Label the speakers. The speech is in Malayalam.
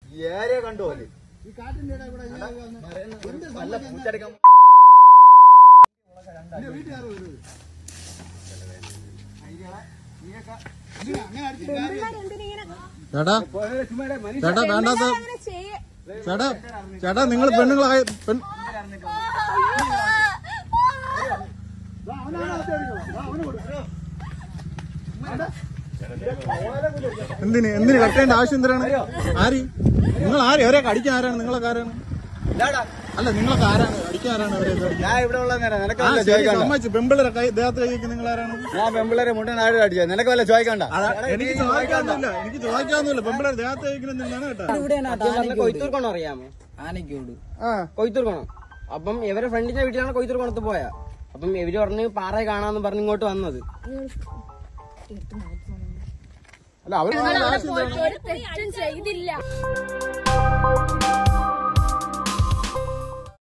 Speaker 1: ഏരിയ കണ്ടു പോലെ
Speaker 2: ഈ കാട്ടിന്റെ ഇടയിൽ ഇവിടെ ഇങ്ങനെ വന്ന് എന്ത്
Speaker 1: നല്ല
Speaker 2: സംഭവിച്ചെന്നാ?
Speaker 1: പൂച്ചടക്കം
Speaker 2: ഇല്ല, വീട്ടുകാര് വരുന്നത്. ഇങ്ങനെ അങ്ങനെ അടിച്ചിട്ട് കാര്യമില്ല.
Speaker 3: ചേട്ടാ ചേട്ടാ വേണ്ടാത്ത ചേട്ടാ ചേട്ടാ നിങ്ങൾ പെണ്ണുങ്ങളായ പെൺ
Speaker 2: ദാ, അവനാണ് ആദ്യം അടിക്കണം. ദാ, അവന് കൊടു.
Speaker 3: എന്തിന് എന്തിന് കട്ടേണ്ട ആവശ്യം എന്തിനാണ് ആര് നിങ്ങൾ ആര് അവരെയൊക്കെ അടിക്കാൻ ആരാണ് നിങ്ങളൊക്കെ ആരാണ് അല്ല നിങ്ങളൊക്കെ ആരാണ് അടിക്കാൻ ആരാണ് അവരെയൊക്കെ
Speaker 1: ഞാൻ ഇവിടെ ഉള്ള നേരം നിനക്ക്
Speaker 3: ആ
Speaker 1: വല്ല
Speaker 3: ശരി
Speaker 1: ചോദിക്കണ്ട
Speaker 3: സമ്മതിച്ചു പെമ്പിളരെ കൈ ദേഹത്ത് കൈക്ക് നിങ്ങൾ ആരാണ്
Speaker 1: ഞാൻ പെമ്പിള്ളേരെ മുട്ടൻ ആരും അടിച്ചത് നിനക്ക് വല്ല ചോദിക്കണ്ട
Speaker 3: അതാ, എനിക്ക് ചോദിക്കാനൊന്നുമില്ല എനിക്ക് ചോദിക്കാനൊന്നുമില്ല പെമ്പിളരെ ദേഹത്ത് കഴിക്കുന്നതാണ് കേട്ടോ
Speaker 4: കൊയ്ത്തൂർക്കോണം അറിയാമോ ആനക്കോട് കൊയ്ത്തൂർക്കോണം അപ്പം ഇവരെ ഫ്രണ്ടിന്റെ വീട്ടിലാണ് കൊയ്ത്തൂർക്കോണത്ത് പോയ അപ്പം ഇവര് പറഞ്ഞ് പാറ കാണാന്ന് പറഞ്ഞ് ഇങ്ങോട്ട് വന്നത്
Speaker 3: അല്ല അവർ
Speaker 5: ഒരു തെറ്റും ചെയ്തില്ല